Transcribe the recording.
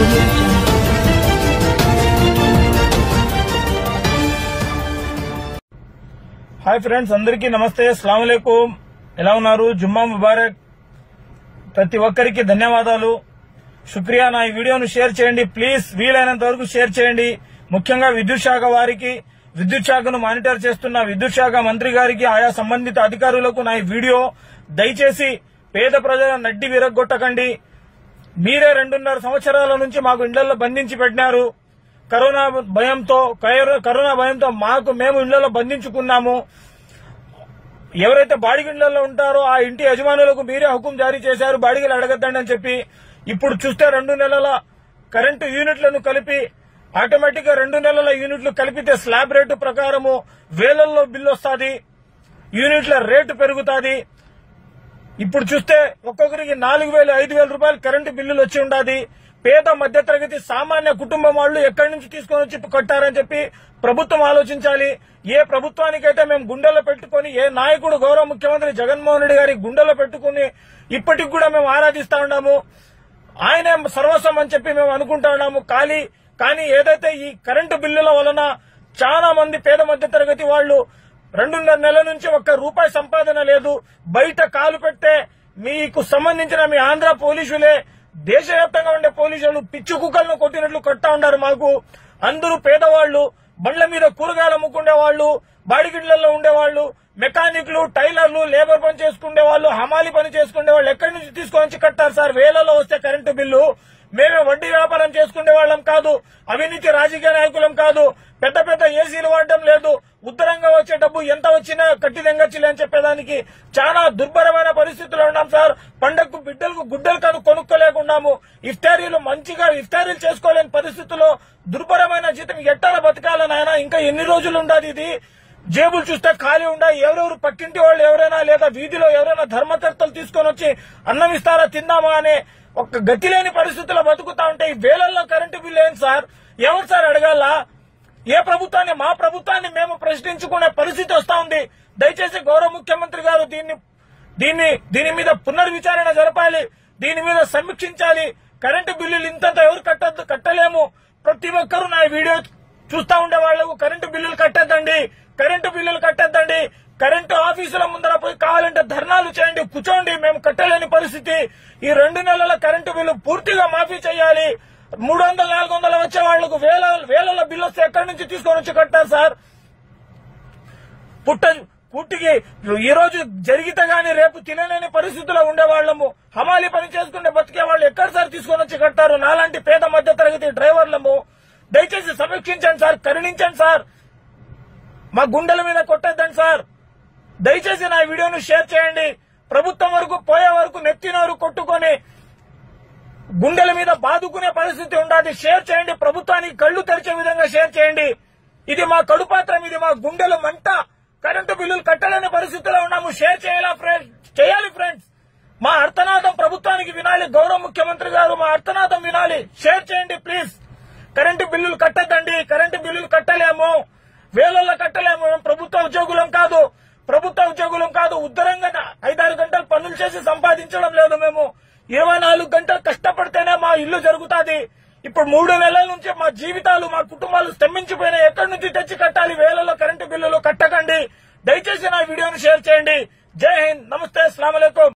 hi friends అందరికీ నమస్తే అస్సలం వాలేకుం ఎలా ఉన్నారు జుమ్మా ముబారక్ ప్రతి ఒక్కరికి ధన్యవాదాలు శుక్రియా నా ఈ వీడియోను షేర్ చేయండి ప్లీజ్ వీలైనంత వరకు షేర్ చేయండి ముఖ్యంగా విద్యుత్ శాఖ వారికి విద్యుత్ శాఖను మానిటర్ చేస్తున్న విద్యుత్ శాఖ మంత్రి గారికి ఆయా సంబంధిత అధికారులకు నా ఈ వీడియో దయచేసి పేద ప్రజల నడ్డి విరగొట్టకండి మీరే రెండున్నర సంవత్సరాల నుంచి మాకు ఇళ్లలో బంధించి పెట్టినారు కరోనా భయంతో కైర- కరోనా భయంతో మాకు మేము ఇళ్లలో బంధించుకున్నాము ఎవరైతే బాడిగిళ్లలో ఉంటారో ఆ ఇంటి యజమానులకు మీరే హుకుం జారీ చేశారు బాడిగలు అడగద్దండి అని చెప్పి ఇప్పుడు చూస్తే రెండు నెలల కరెంటు యూనిట్లను కలిపి ఆటోమేటిక్ గా రెండు నెలల యూనిట్లు కలిపితే స్లాబ్ రేటు ప్రకారము వేలల్లో బిల్లు వస్తుంది యూనిట్ల రేటు పెరుగుతాది ఇప్పుడు చూస్తే ఒక్కొక్కరికి నాలుగు వేలు ఐదు వేల రూపాయలు కరెంటు బిల్లులు వచ్చి ఉండాది పేద మధ్యతరగతి సామాన్య కుటుంబం వాళ్ళు ఎక్కడి నుంచి తీసుకొని వచ్చి కట్టారని చెప్పి ప్రభుత్వం ఆలోచించాలి ఏ ప్రభుత్వానికైతే మేము గుండెలో పెట్టుకొని ఏ నాయకుడు గౌరవ ముఖ్యమంత్రి జగన్మోహన్ రెడ్డి గారి గుండెలో పెట్టుకుని ఇప్పటికి కూడా మేము ఆరాధిస్తా ఉన్నాము ఆయనే సర్వస్వం అని చెప్పి మేము అనుకుంటా ఉన్నాము ఖాళీ కానీ ఏదైతే ఈ కరెంటు బిల్లుల వలన చాలా మంది పేద మధ్య తరగతి వాళ్ళు రెండున్నర నెలల నుంచి ఒక్క రూపాయి సంపాదన లేదు బయట కాలు పెడితే మీకు సంబంధించిన మీ ఆంధ్ర పోలీసులే దేశవ్యాప్తంగా ఉండే పోలీసులు పిచ్చి కుక్కలను కొట్టినట్లు కొట్టా ఉన్నారు మాకు అందరూ పేదవాళ్లు బండ్ల మీద కూరగాయలు అమ్ముకునే వాళ్ళు బాడిగిళ్లలో ఉండేవాళ్ళు మెకానిక్లు టైలర్లు లేబర్ పని చేసుకునే వాళ్ళు హమాలి పని చేసుకునే వాళ్ళు ఎక్కడి నుంచి తీసుకొని వచ్చి కట్టారు సార్ వేలలో వస్తే కరెంటు బిల్లు మేమే వడ్డీ వ్యాపారం చేసుకునే వాళ్ళం కాదు అవినీతి రాజకీయ నాయకులం కాదు పెద్ద పెద్ద ఏసీలు వాడడం లేదు ఉత్తరంగా వచ్చే డబ్బు ఎంత వచ్చినా కట్టి దెంగచ్చిలే అని చెప్పేదానికి చాలా దుర్భరమైన పరిస్థితుల్లో ఉన్నాం సార్ పండగకు బిడ్డలకు గుడ్డలు కను కొనుక్కోలేకున్నాము ఇఫ్తారీలు మంచిగా ఇఫ్తారీలు చేసుకోలేని పరిస్థితుల్లో దుర్భరమైన జీతం ఎట్టాల బతకాలని ఆయన ఇంకా ఎన్ని రోజులు ఉండాలి ఇది జేబులు చూస్తే ఖాళీ ఉండాలి ఎవరెవరు పక్కింటి వాళ్ళు ఎవరైనా లేదా వీధిలో ఎవరైనా ధర్మకర్తలు తీసుకొని వచ్చి అన్నం ఇస్తారా తిందామా అనే ఒక గతి లేని పరిస్థితుల్లో బతుకుతా ఉంటే ఈ వేలల్లో కరెంటు బిల్లు ఏంటి సార్ ఎవరు సార్ అడగాల ఏ ప్రభుత్వాన్ని మా ప్రభుత్వాన్ని మేము ప్రశ్నించుకునే పరిస్థితి వస్తా ఉంది దయచేసి గౌరవ ముఖ్యమంత్రి గారు దీన్ని దీన్ని దీని మీద పునర్విచారణ జరపాలి దీని మీద సమీక్షించాలి కరెంటు బిల్లులు ఇంతంత ఎవరు కట్టద్దు కట్టలేము ప్రతి ఒక్కరూ నా వీడియో చూస్తా ఉండే వాళ్లకు కరెంటు బిల్లులు కట్టద్దండి కరెంటు బిల్లులు కట్టద్దండి కరెంటు ఆఫీసుల ముందర పోయి కావాలంటే ధర్నాలు చేయండి కూర్చోండి మేము కట్టలేని పరిస్థితి ఈ రెండు నెలల కరెంటు బిల్లు పూర్తిగా మాఫీ చేయాలి మూడు వందల నాలుగు వందల వచ్చే వాళ్లకు వేల వేలలో బిల్లు వస్తే ఎక్కడి నుంచి తీసుకొని వచ్చి కట్టారు సార్ పుట్ట పుట్టికి ఈ రోజు జరిగితే గాని రేపు తినలేని పరిస్థితుల్లో ఉండేవాళ్లము హమాలి పని చేసుకునే బతికే వాళ్ళు ఎక్కడ సార్ తీసుకొని వచ్చి కట్టారు నాలాంటి పేద మధ్య తరగతి డ్రైవర్లము దయచేసి సమీక్షించండి సార్ కరుణించండి సార్ మా గుండెల మీద కొట్టద్దండి సార్ దయచేసి నా వీడియోను షేర్ చేయండి ప్రభుత్వం వరకు పోయే వరకు నెత్తినోరు కొట్టుకొని గుండెల మీద బాదుకునే పరిస్థితి ఉండాలి షేర్ చేయండి ప్రభుత్వానికి కళ్ళు తెరిచే విధంగా షేర్ చేయండి ఇది మా కడుపాత్రం ఇది మా గుండెలు మంట కరెంటు బిల్లులు కట్టలేని పరిస్థితిలో ఉన్నాము షేర్ చేయాలా ఫ్రెండ్స్ చేయాలి ఫ్రెండ్స్ మా అర్థనాదం ప్రభుత్వానికి వినాలి గౌరవ ముఖ్యమంత్రి గారు మా అర్థనాదం వినాలి షేర్ చేయండి ప్లీజ్ కరెంటు బిల్లులు కట్టద్దండి కరెంటు బిల్లులు కట్టలేము వేలల్లో కట్టలేము మేము ప్రభుత్వ ఉద్యోగులం కాదు ప్రభుత్వ ఉద్యోగులం కాదు ఉత్తరంగా ఐదారు గంటలు పనులు చేసి సంపాదించడం లేదు మేము ఇరవై నాలుగు గంటలు కష్టపడితేనే మా ఇల్లు జరుగుతాది ఇప్పుడు మూడు నెలల నుంచి మా జీవితాలు మా కుటుంబాలు స్తంభించిపోయినాయి ఎక్కడి నుంచి తెచ్చి కట్టాలి వేలలో కరెంటు బిల్లులు కట్టకండి దయచేసి నా వీడియోను షేర్ చేయండి జై హింద్ నమస్తే అస్సలం